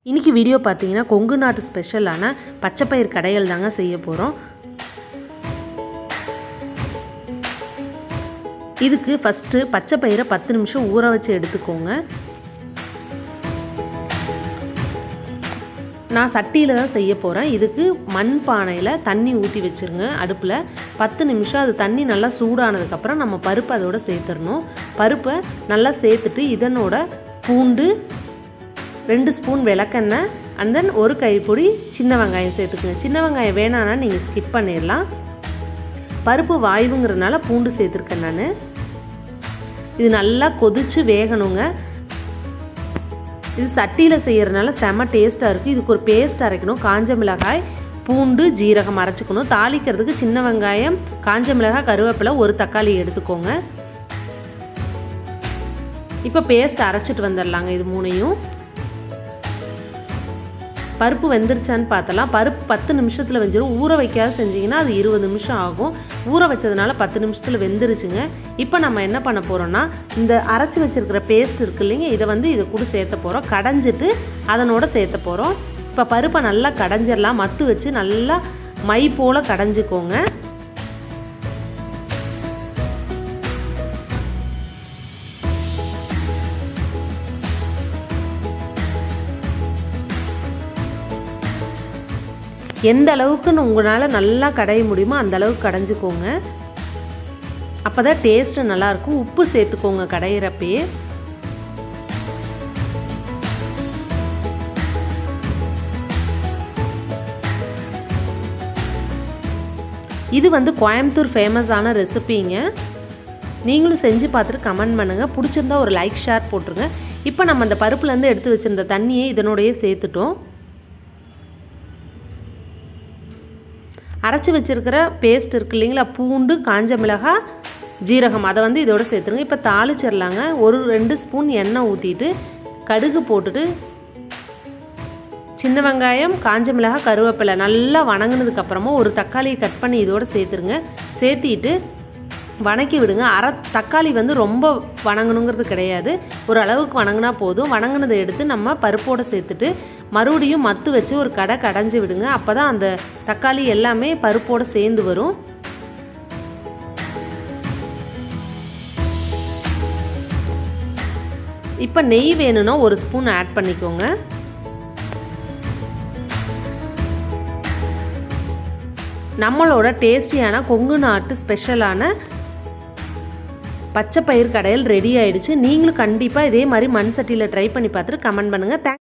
இன்றைக்கி வீடியோ பார்த்தீங்கன்னா கொங்கு நாட்டு ஸ்பெஷலான பச்சைப்பயிர் கடைகள் தாங்க செய்ய போகிறோம் இதுக்கு ஃபஸ்ட்டு பச்சை பயிரை பத்து நிமிஷம் ஊற வச்சு எடுத்துக்கோங்க நான் சட்டியில் தான் செய்ய போகிறேன் இதுக்கு மண் பானையில் தண்ணி ஊற்றி வச்சுருங்க அடுப்பில் பத்து நிமிஷம் அது தண்ணி நல்லா சூடானதுக்கப்புறம் நம்ம பருப்பு அதோட சேர்த்துடணும் பருப்பை நல்லா சேர்த்துட்டு இதனோட பூண்டு ரெண்டு ஸ்பூன் விளக்கெண்ணெய் அண்ட் தென் ஒரு கைப்பொடி சின்ன வெங்காயம் சேர்த்துக்குங்க சின்ன வெங்காயம் வேணான்னா நீங்கள் ஸ்கிப் பண்ணிடலாம் பருப்பு வாய்வுங்கிறதுனால பூண்டு சேர்த்துருக்கேன் நான் இது நல்லா கொதித்து வேகணுங்க இது சட்டியில் செய்கிறதுனால செம டேஸ்ட்டாக இருக்குது இதுக்கு ஒரு பேஸ்ட் அரைக்கணும் காஞ்ச மிளகாய் பூண்டு ஜீரகம் அரைச்சிக்கணும் தாளிக்கிறதுக்கு சின்ன வெங்காயம் காஞ்ச மிளகாய் கருவேப்பிலை ஒரு தக்காளி எடுத்துக்கோங்க இப்போ பேஸ்ட் அரைச்சிட்டு வந்துடலாங்க இது மூணையும் பருப்பு வெந்துருச்சான்னு பார்த்தலாம் பருப்பு பத்து நிமிஷத்தில் வெந்துடும் ஊற வைக்காத செஞ்சிங்கன்னா அது இருபது நிமிஷம் ஆகும் ஊற வச்சதுனால பத்து நிமிஷத்தில் வெந்துருச்சுங்க இப்போ நம்ம என்ன பண்ண போகிறோம்னா இந்த அரைச்சி வச்சுருக்கிற பேஸ்ட் இருக்கு இல்லைங்க இதை வந்து இதை கூட சேர்த்த போகிறோம் கடைஞ்சிட்டு அதனோட சேர்த்த போகிறோம் இப்போ பருப்பை நல்லா கடைஞ்சிடலாம் மத்து வச்சு நல்லா மை போல் கடைஞ்சிக்கோங்க எந்த அளவுக்கு உங்களால் நல்லா கடைய முடியுமோ அந்த அளவுக்கு கடைஞ்சிக்கோங்க அப்போ தான் டேஸ்ட்டு நல்லாயிருக்கும் உப்பு சேர்த்துக்கோங்க கடையிறப்பயே இது வந்து கோயம்புத்தூர் ஃபேமஸான ரெசிபிங்க நீங்களும் செஞ்சு பார்த்துட்டு கமெண்ட் பண்ணுங்கள் பிடிச்சிருந்தா ஒரு லைக் ஷேர் போட்டுருங்க இப்போ நம்ம அந்த பருப்புலேருந்து எடுத்து வச்சுருந்த தண்ணியை இதனோடையே சேர்த்துட்டோம் அரைச்சி வச்சுருக்கிற பேஸ்ட் இருக்கு இல்லைங்களா பூண்டு காஞ்ச மிளகாய் ஜீரகம் அதை வந்து இதோட சேர்த்துருங்க இப்போ தாளிச்சிடலாங்க ஒரு ரெண்டு ஸ்பூன் எண்ணெய் ஊற்றிட்டு கடுகு போட்டுட்டு சின்ன வெங்காயம் காஞ்ச மிளகாய் கருவேப்பிலை நல்லா வணங்கினதுக்கப்புறமா ஒரு தக்காளியை கட் பண்ணி இதோட சேர்த்துருங்க சேர்த்திட்டு வணக்கி விடுங்க அரை தக்காளி வந்து ரொம்ப வணங்கணுங்கிறது கிடையாது ஒரு அளவுக்கு வணங்கினா போதும் வணங்கினதை எடுத்து நம்ம பருப்போடு சேர்த்துட்டு மறுபடியும் மத்து வச்சு ஒரு கடை கடைஞ்சி விடுங்க அப்போ தான் அந்த தக்காளி எல்லாமே பருப்போடு சேர்ந்து வரும் இப்போ நெய் வேணும்னா ஒரு ஸ்பூன் ஆட் பண்ணிக்கோங்க நம்மளோட டேஸ்டியான கொங்கு நாட்டு ஸ்பெஷலான பச்சை பயிர் கடையில் ரெடி ஆயிடுச்சு நீங்களும் கண்டிப்பாக இதே மாதிரி மண் சட்டியில் ட்ரை பண்ணி பார்த்துட்டு கமெண்ட் பண்ணுங்கள் தேங்க்